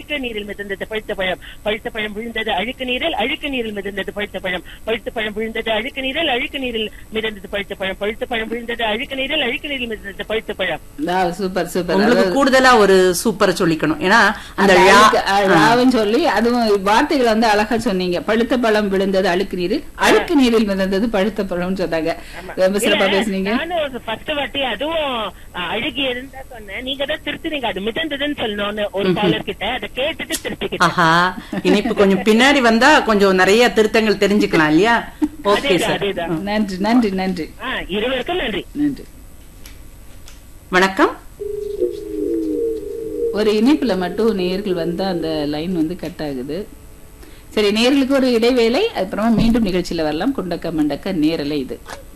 அழுக்க நீரில் மிதந்தது பழுத்த பழம் பழுத்த பழம் விழுந்தது அழுக்க நீரில் அழுக்க நீரில் மிதந்தது பழுத்த பழம் பழுத்த பழம் விழுந்தது அழுக்க நீரில் அழுக்க நீரில் மிதந்தது பழுத்த பழம் பழுத்த பழம் விழுந்தது அழுக்க நீரில் அழுக்க நீரில் மிதந்தது பழுத்த பழம் சூப்பர் சூப்பர் உங்களுக்கு கூடுதலா ஒரு சூப்பரை சொல்லிக்கணும் ஏன்னா அந்த அந்த ழா- அழுக்கு- அ, ழாவும் சொல்லி அதுவும் வார்த்தைகளை வந்து அழகா சொன்னீங்க பழுத்த பழம் விழுந்தது அழுக்கு நீரில் அழுக்கு நீரில் மிதந்தது பழுத்த பழம்னு சொன்னாங்க ரொம்ப சிறப்பா இல்ல, பேசுனீங்க நானும் ஃபர்ஸ்ட் வாட்டி அதுவும் அஹ், அழுகி இருந்தா சொன்னேன் நீங்க தான் திருத்துறீங்க அது மிதந்ததுன்னு சொல்லணும்னு ஒரு காலர் கிட்ட அதை கேட்டுட்டு திருத்திக்கிட்டேன் ஆஹா இனிப்பு கொஞ்சம் பின்னாடி வந்தா கொஞ்சம் நிறைய திருத்தங்கள் தெரிஞ்சுக்கலாம் இல்லையா ஓகே அதேதான், சார் அதேதான். நன்றி நன்றி நன்றி ஆ, இருவருக்கும் நன்றி நன்றி வணக்கம் ஒரு இணைப்புல மட்டும் நேர்கள் வந்தா அந்த லைன் வந்து கட் ஆகுது சரி நேர்களுக்கு ஒரு இடைவேளை அப்புறமா மீண்டும் நிகழ்ச்சியில வரலாம் குண்டக்க மண்டக்க நேரலை இது